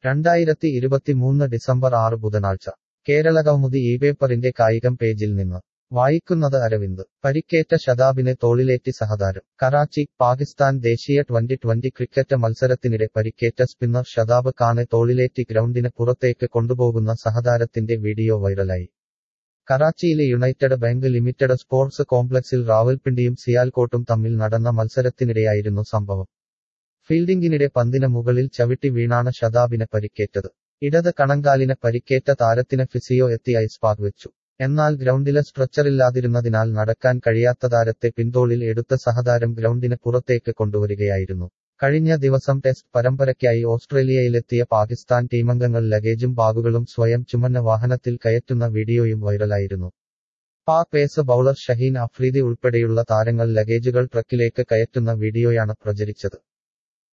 രണ്ടായിരത്തി ഇരുപത്തിമൂന്ന് ഡിസംബർ ആറ് ബുധനാഴ്ച കേരള കൗമുദി ഈ പേപ്പറിന്റെ കായികം പേജിൽ നിന്ന് വായിക്കുന്നത് അരവിന്ദ് പരിക്കേറ്റ ശതാബിനെ തോളിലേറ്റി സഹതാരം കറാച്ചി പാകിസ്ഥാൻ ദേശീയ ട്വന്റി ട്വന്റി ക്രിക്കറ്റ് മത്സരത്തിനിടെ പരിക്കേറ്റ സ്പിന്നർ ശതാബ് ഖാനെ തോളിലേറ്റി ഗ്രൗണ്ടിന് പുറത്തേക്ക് കൊണ്ടുപോകുന്ന സഹതാരത്തിന്റെ വീഡിയോ വൈറലായി കറാച്ചിയിലെ യുണൈറ്റഡ് ബാങ്ക് ലിമിറ്റഡ് സ്പോർട്സ് കോംപ്ലക്സിൽ റാവൽപിണ്ടിയും സിയാൽകോട്ടും തമ്മിൽ നടന്ന മത്സരത്തിനിടെയായിരുന്നു സംഭവം ഫീൽഡിംഗിനിടെ പന്തിന് മുകളിൽ ചവിട്ടി വീണാണ് ശതാബിന് പരിക്കേറ്റത് ഇടത് കണങ്കാലിന് പരിക്കേറ്റ താരത്തിന് ഫിസിയോ എത്തി ഐസ് പാക് വെച്ചു എന്നാൽ ഗ്രൗണ്ടിലെ സ്ട്രെച്ചറില്ലാതിരുന്നതിനാൽ നടക്കാൻ കഴിയാത്ത താരത്തെ പിന്തോളിൽ എടുത്ത സഹതാരം ഗ്രൗണ്ടിന് പുറത്തേക്ക് കൊണ്ടുവരികയായിരുന്നു കഴിഞ്ഞ ദിവസം ടെസ്റ്റ് പരമ്പരയ്ക്കായി ഓസ്ട്രേലിയയിലെത്തിയ പാകിസ്ഥാൻ ടീമംഗങ്ങൾ ലഗേജും ബാഗുകളും സ്വയം ചുമന്ന വാഹനത്തിൽ കയറ്റുന്ന വീഡിയോയും വൈറലായിരുന്നു പാക് പേസ് ബൌളർ ഷഹീൻ അഫ്രീദി ഉൾപ്പെടെയുള്ള താരങ്ങൾ ലഗേജുകൾ ട്രക്കിലേക്ക് കയറ്റുന്ന വീഡിയോയാണ് പ്രചരിച്ചത്